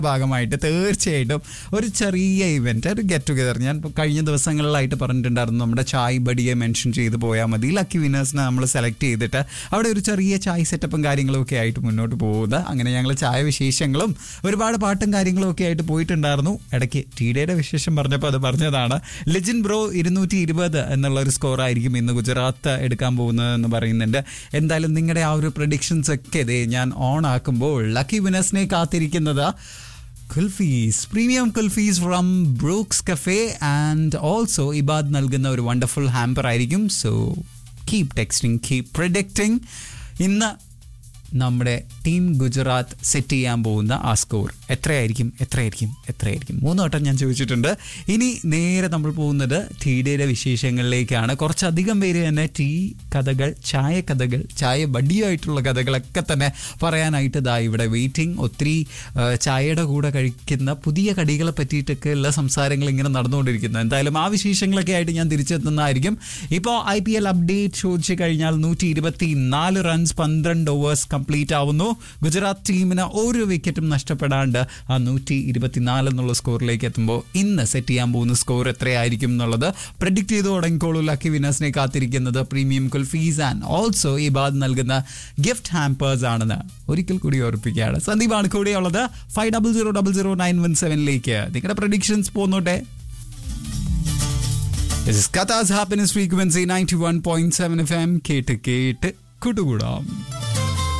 ഭാഗമായിട്ട് തീർച്ചയായിട്ടും ഒരു ചെറിയ ഇവന്റ് ഒരു ഗെറ്റ് ടുഗെദർ ഞാൻ ഇപ്പൊ കഴിഞ്ഞ ദിവസങ്ങളിലായിട്ട് പറഞ്ഞിട്ടുണ്ടായിരുന്നു നമ്മുടെ ചായ് ബഡിയെ മെൻഷൻ ചെയ്ത് പോയാൽ മതി ലക്കി വിനേഴ്സിനെ നമ്മൾ സെലക്ട് ചെയ്തിട്ട് അവിടെ ഒരു ചെറിയ ചായ് സെറ്റപ്പും കാര്യങ്ങളും ഒക്കെ ആയിട്ട് മുന്നോട്ട് പോകുന്നത് അങ്ങനെ ഞങ്ങൾ ചായ വിശേഷങ്ങളും ഒരുപാട് പാട്ടും കാര്യങ്ങളും ഒക്കെ ആയിട്ട് പോയിട്ടുണ്ടായിരുന്നു ഇടയ്ക്ക് ടി ഡേയുടെ വിശേഷം പറഞ്ഞപ്പോൾ അത് പറഞ്ഞതാണ് ലിജിൻ ബ്രോ ഇരുന്നൂറ്റി ഇരുപത് എന്നുള്ള ഒരു സ്കോർ ആയിരിക്കും ഇന്ന് ഗുജറാത്ത് എടുക്കാൻ പോകുന്നത് എന്ന് പറയുന്നുണ്ട് എന്തായാലും നിങ്ങളുടെ ആ ഒരു പ്രഡിക്ഷൻസ് ഒക്കെ ഇതേ ഞാൻ ഓൺ ആക്കുമ്പോൾ ലക്കി വിനേഴ്സിനെ കാത്തിരിക്കുന്നത് kulfis premium kulfis from Brooks cafe and also Ibad നൽകുന്ന ഒരു വണ്ടർഫുൾ ഹാമ്പർ ആയിരിക്കും so keep texting keep predicting ഇന്ന് നമ്മുടെ ടീം ഗുജറാത്ത് സെറ്റ് ചെയ്യാൻ പോകുന്ന ആ സ്കോർ എത്രയായിരിക്കും എത്രയായിരിക്കും എത്രയായിരിക്കും മൂന്ന് വട്ടം ഞാൻ ചോദിച്ചിട്ടുണ്ട് ഇനി നേരെ നമ്മൾ പോകുന്നത് ടീഡയുടെ വിശേഷങ്ങളിലേക്കാണ് കുറച്ചധികം പേര് തന്നെ ടീ കഥകൾ ചായ കഥകൾ ചായ ബഡിയായിട്ടുള്ള കഥകളൊക്കെ തന്നെ പറയാനായിട്ട് ഇതാ ഇവിടെ വെയിറ്റിംഗ് ഒത്തിരി ആ, ചായയുടെ കൂടെ കഴിക്കുന്ന പുതിയ കടികളെ പറ്റിയിട്ടൊക്കെ ഉള്ള സംസാരങ്ങൾ ഇങ്ങനെ നടന്നുകൊണ്ടിരിക്കുന്നു എന്തായാലും ആ വിശേഷങ്ങളൊക്കെ ആയിട്ട് ഞാൻ തിരിച്ചെത്തുന്നതായിരിക്കും ഇപ്പോൾ ഐ പി എൽ അപ്ഡേറ്റ് ചോദിച്ചു കഴിഞ്ഞാൽ നൂറ്റി ഇരുപത്തി നാല് റൺസ് പന്ത്രണ്ട് ഓവേഴ്സ് കംപ്ലീറ്റ് ആവുന്നു ഗുജറാത്ത് ടീമിന് ഒരു വിക്കറ്റും നഷ്ടപ്പെടാണ്ട് ആ നൂറ്റി ഇരുപത്തിനാല് എന്നുള്ള സ്കോറിലേക്ക് എത്തുമ്പോൾ ഇന്ന് സെറ്റ് ചെയ്യാൻ പോകുന്ന സ്കോർ എത്രയായിരിക്കും എന്നുള്ളത് പ്രഡിക്റ്റ് ചെയ്ത് തുടങ്ങിക്കോളൂ ലക്കി വിനേഴ്സിനെ കാത്തിരിക്കുന്നത് പ്രീമിയം കുൽഫീസ് ആൻഡ് ഓൾസോ ഈ ബാദ് നൽകുന്ന ഗിഫ്റ്റ് ഹാമ്പേഴ്സ് ആണെന്ന് ഒരിക്കൽ കൂടി ഓർപ്പിക്കുകയാണ് സന്ദീപാണ് കൂടെയുള്ളത് five double zero double zero nine one സെവനിലേക്ക് നിങ്ങളുടെ പ്രഡിക്ഷൻസ് പോന്നോട്ടെ This is Qatar's happiness frequency 91.7 FM കേട്ട് കേട്ട് കൂട്ടുകൂടാം